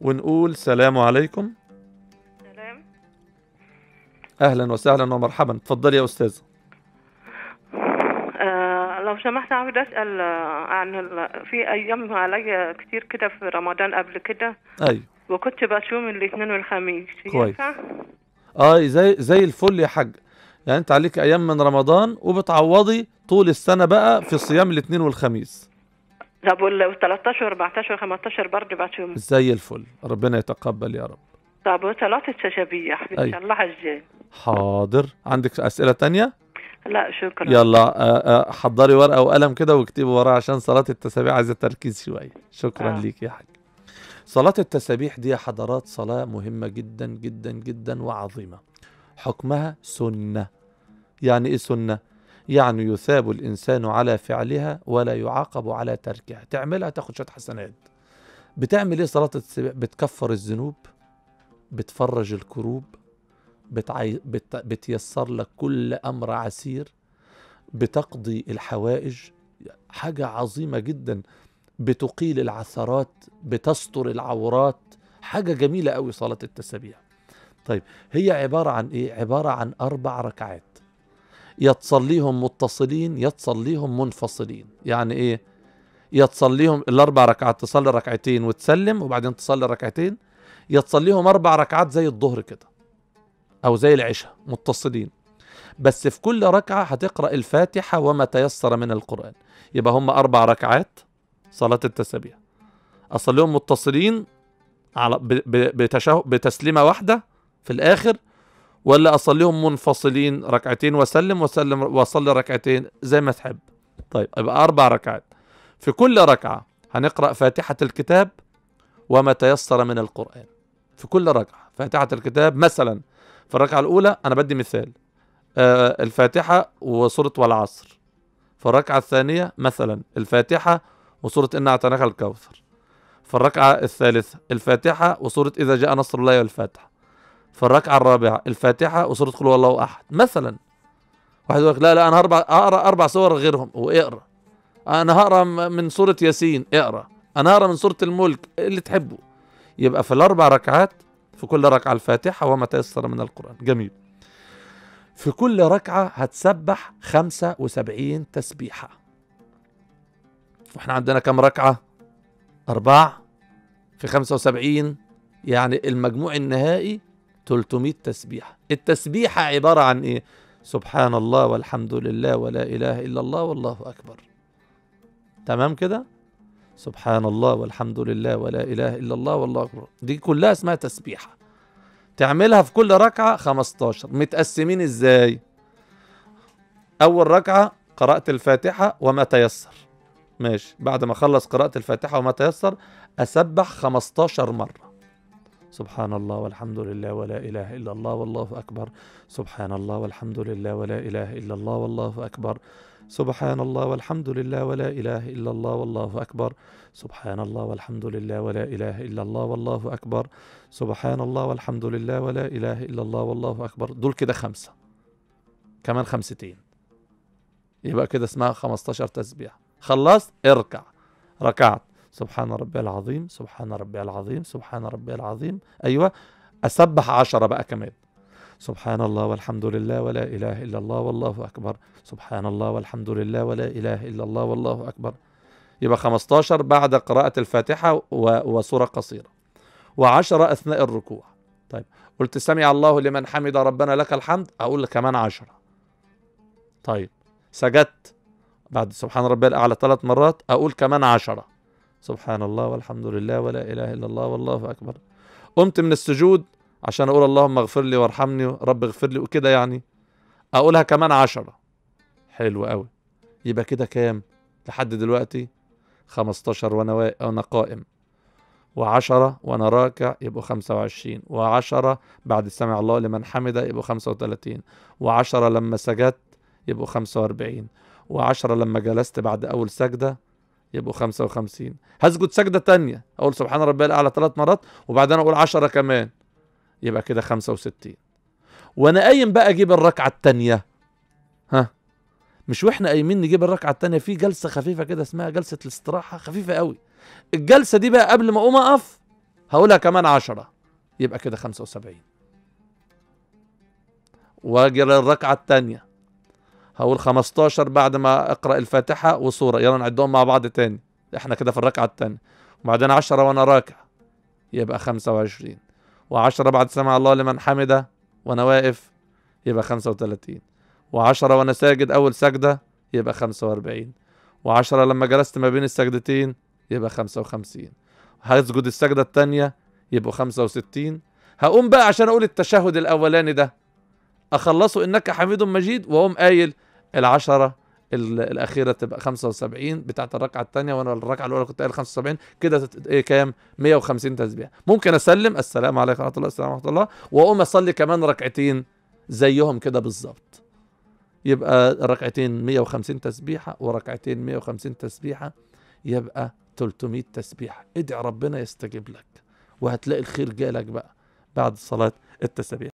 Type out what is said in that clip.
ونقول سلام عليكم سلام اهلا وسهلا ومرحبا اتفضلي يا استاذه آه لو سمحت عاوز اسال آه، عن ال... في ايام عليا كتير كده في رمضان قبل كده ايوه وكنت بصوم الاثنين والخميس كويس. ينفع؟ اه زي زي الفل يا حاج يعني انت عليك ايام من رمضان وبتعوضي طول السنه بقى في صيام الاثنين والخميس طب وال 13 14 15 برضه بصوم زي الفل ربنا يتقبل يا رب طب وصلاة التشابيح أيوة. بتصلحها ازاي؟ حاضر عندك اسئله تانية لا شكرا يلا آه، آه، حضري ورقه وقلم كده واكتبي وراها عشان صلاه التسابيح عايزه تركيز شويه شكرا آه. ليك يا حاج صلاه التسابيح دي يا حضرات صلاه مهمه جدا جدا جدا وعظيمه حكمها سنه يعني ايه سنه يعني يثاب الانسان على فعلها ولا يعاقب على تركها تعملها تاخد شويه حسنات بتعمل ايه صلاه التسابيح بتكفر الذنوب بتفرج الكروب بتعي... بت... بتيسر لك كل امر عسير بتقضي الحوائج حاجه عظيمه جدا بتقيل العثرات بتستر العورات حاجه جميله قوي صلاه التسابيح طيب هي عباره عن ايه عباره عن اربع ركعات يا تصليهم متصلين يا تصليهم منفصلين يعني ايه يا تصليهم الاربع ركعات تصلي ركعتين وتسلم وبعدين تصلي ركعتين يا تصليهم اربع ركعات زي الظهر كده او زي العشاء متصلين بس في كل ركعه هتقرا الفاتحه وما تيسر من القران يبقى هم اربع ركعات صلاه التسابيح اصليهم متصلين على ب- ب- بتشه... بتسليمه واحده في الاخر ولا اصليهم منفصلين ركعتين واسلم واسلم واصلي ركعتين زي ما تحب طيب يبقى اربع ركعات في كل ركعه هنقرا فاتحه الكتاب وما تيسر من القران في كل ركعه فاتحه الكتاب مثلا في الركعه الاولى انا بدي مثال آه الفاتحه وسوره والعصر في الركعه الثانيه مثلا الفاتحه وسوره انا اعطيناك الكوثر في الركعه الثالثه الفاتحه وسوره اذا جاء نصر الله والفتح في الركعه الرابعه الفاتحه وسوره قل هو الله احد مثلا واحد يقول لك لا لا انا هربع اقرا اربع سور غيرهم واقرا انا هقرا م- من سوره ياسين اقرا انا هقرا من سوره الملك اللي تحبه يبقى في الاربع ركعات في كل ركعه الفاتحه وما تيسر من القران جميل في كل ركعه هتسبح 75 تسبيحه واحنا عندنا كم ركعه أربعة في 75 يعني المجموع النهائي 300 تسبيحة التسبيحة عبارة عن إيه سبحان الله والحمد لله ولا إله إلا الله والله أكبر تمام كده سبحان الله والحمد لله ولا إله إلا الله والله أكبر دي كلها اسمها تسبيحة تعملها في كل ركعة 15 متقسمين إزاي أول ركعة قرأت الفاتحة وما تيسر ماشي بعد ما أخلص قراءة الفاتحة وما تيسر أسبح 15 مرة سبحان الله والحمد لله ولا إله إلا الله والله أكبر سبحان الله والحمد لله ولا إله إلا الله والله أكبر سبحان الله والحمد لله ولا إله إلا الله والله أكبر سبحان الله والحمد لله ولا إله إلا الله والله أكبر سبحان الله والحمد لله ولا إله إلا الله والله أكبر دول كده خمسة كمان خمستين يبقى كده اسمها 15 تسبيح خلصت اركع ركعت سبحان ربي العظيم سبحان ربي العظيم سبحان ربي العظيم أيوة أسبح عشرة بقى كمان سبحان الله والحمد لله ولا إله إلا الله والله أكبر سبحان الله والحمد لله ولا إله إلا الله والله أكبر يبقى 15 بعد قراءة الفاتحة و- وسورة قصيرة وعشرة أثناء الركوع طيب قلت سمع الله لمن حمد ربنا لك الحمد أقول كمان عشرة طيب سجدت بعد سبحان ربي الأعلى ثلاث مرات أقول كمان عشرة سبحان الله والحمد لله ولا إله إلا الله والله أكبر قمت من السجود عشان أقول اللهم اغفر لي وارحمني رب اغفر لي وكده يعني أقولها كمان عشرة حلو قوي يبقى كده كام لحد دلوقتي 15 وأنا وا- وأنا قائم وعشرة وأنا راكع يبقوا 25 وعشرة بعد سمع الله لمن حمده يبقوا 35 وعشرة لما سجدت يبقوا 45 وعشرة لما جلست بعد أول سجدة يبقوا 55 هسجد سجدة تانية أقول سبحان ربي الأعلى ثلاث مرات وبعدين أقول عشرة كمان يبقى كده 65 وأنا قايم بقى أجيب الركعة التانية ها مش واحنا قايمين نجيب الركعة التانية في جلسة خفيفة كده اسمها جلسة الاستراحة خفيفة قوي الجلسة دي بقى قبل ما أقوم أقف هقولها كمان عشرة يبقى كده خمسة وسبعين واجي للركعة التانية هقول 15 بعد ما اقرأ الفاتحة وصورة يلا نعدهم مع بعض تاني احنا كده في الركعة التانية وبعدين 10 وانا راكع يبقى 25 و10 بعد سمع الله لمن حمده وانا واقف يبقى 35 و10 وانا ساجد اول سجدة يبقى 45 و10 لما جلست ما بين السجدتين يبقى 55 هسجد السجدة التانية يبقوا 65 هقوم بقى عشان اقول التشهد الاولاني ده اخلصه انك حميد مجيد واقوم قايل العشرة ال- الاخيره تبقى 75 بتاعت الركعه الثانيه وانا الركعه الاولى كنت قايل 75 كده تت- ايه كام 150 تسبيح ممكن اسلم السلام عليكم ورحمه الله السلام ورحمه الله واقوم اصلي كمان ركعتين زيهم كده بالظبط يبقى ركعتين 150 تسبيحه وركعتين 150 تسبيحه يبقى 300 تسبيحه ادعي ربنا يستجيب لك وهتلاقي الخير جالك بقى بعد صلاه التسابيح